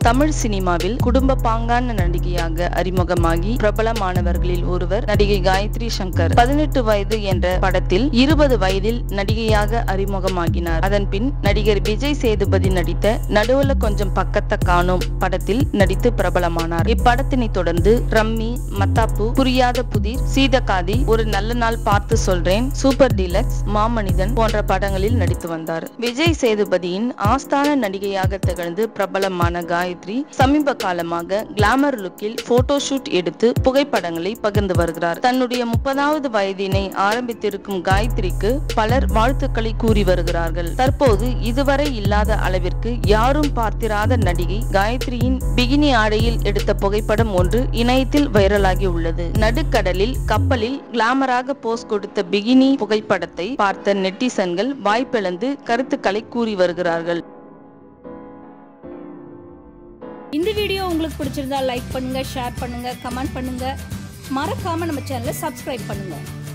தமிழ் சினிமாவில் குடும்ப பாங்கான நடிகையாக அறிமுகமாகி பிரபலமானவர்களில் ஒருவர் நடிகை காயத்ரி சங்கர் பதினெட்டு வயது என்ற படத்தில் இருபது வயதில் நடிகையாக அறிமுகமாகினார் அதன் பின் நடிகர் விஜய் சேதுபதி நடித்த நடுவுல கொஞ்சம் பக்கத்த காணோம் படத்தில் நடித்து பிரபலமானார் இப்படத்தினை தொடர்ந்து ரம்மி மத்தாப்பு புரியாத புதிர் சீதகாதி ஒரு நல்ல நாள் பார்த்து சொல்றேன் சூப்பர் டீலக்ஸ் மாமனிதன் போன்ற படங்களில் நடித்து வந்தார் விஜய் சேதுபதியின் ஆஸ்தான நடிகையாக திகழ்ந்து பிரபலமான காயத்ரி சமீப காலமாக கிளாமர் லுக்கில் போட்டோ ஷூட் எடுத்து புகைப்படங்களை பகிர்ந்து வருகிறார் தன்னுடைய முப்பதாவது வயதினை ஆரம்பித்திருக்கும் காயத்ரிக்கு பலர் வாழ்த்துக்களை கூறி வருகிறார்கள் தற்போது இதுவரை இல்லாத அளவிற்கு யாரும் பார்த்திராத நடிகை காயத்ரியின் பிகினி ஆடையில் எடுத்த புகைப்படம் ஒன்று இணையத்தில் வைரலாகி உள்ளது நடுக்கடலில் கப்பலில் கிளாமராக போஸ் கொடுத்த பிகினி புகைப்படத்தை பார்த்த நெட்டிசன்கள் வாய்ப்பிழந்து கருத்துக்களை கூறி வருகிறார்கள் இந்த வீடியோ உங்களுக்கு பிடிச்சிருந்தா லைக் பண்ணுங்க ஷேர் பண்ணுங்க கமெண்ட் பண்ணுங்க மறக்காம நம்ம சேனலை சப்ஸ்கிரைப் பண்ணுங்க